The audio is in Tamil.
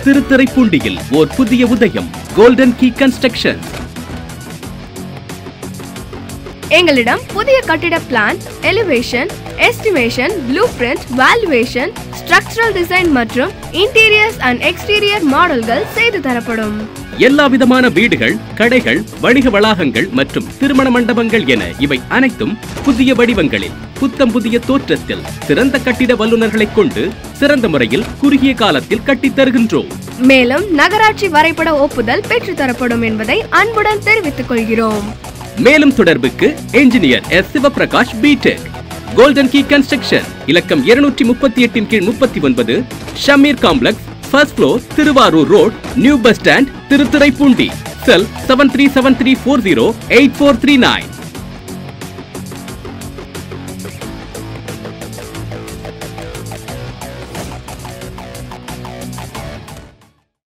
திருத்துறைப்பூண்டியில் ஓர் புதிய உதயம் கோல்டன் கீ கன்ஸ்ட்ரக்ஷன் எங்களிடம் புதிய கட்டிட plan elevation estimation blue print valuation structural design மற்றும் இன்டீரியர்ஸ் அண்ட் எக்ஸ்டீரியர் மாடல்கள் செய்து தரப்படும் எல்லா விதமான வீடுகள் கடைகள் வணிக வளாகங்கள் மற்றும் திருமண மண்டபங்கள் என இவை அனைத்தும் புதிய வடிவங்களில் புத்தம் புதிய தோற்றத்தில் சிறந்த கட்டிட வல்லுநர்களைக் கொண்டு சிறந்த முறையில் குறுகிய காலத்தில் கட்டித் தருகின்றோம் மேலும் நகராட்சி வரைபட ஒப்புதல் பெற்றுத் தரப்படும் என்பதை அன்புடன் தெரிவித்துக் கொள்கிறோம் மேலும் தொடர்புக்கு engineer S Sivaprakash B Tech Golden Key construction இலக்கம் இருநூற்றி முப்பத்தி எட்டின் கீழ் முப்பத்தி ஒன்பது Shameer complex first floor Thiruvarur road new bus stand Thiruthuraipoondi cell seven three seven three four zero eight four three nine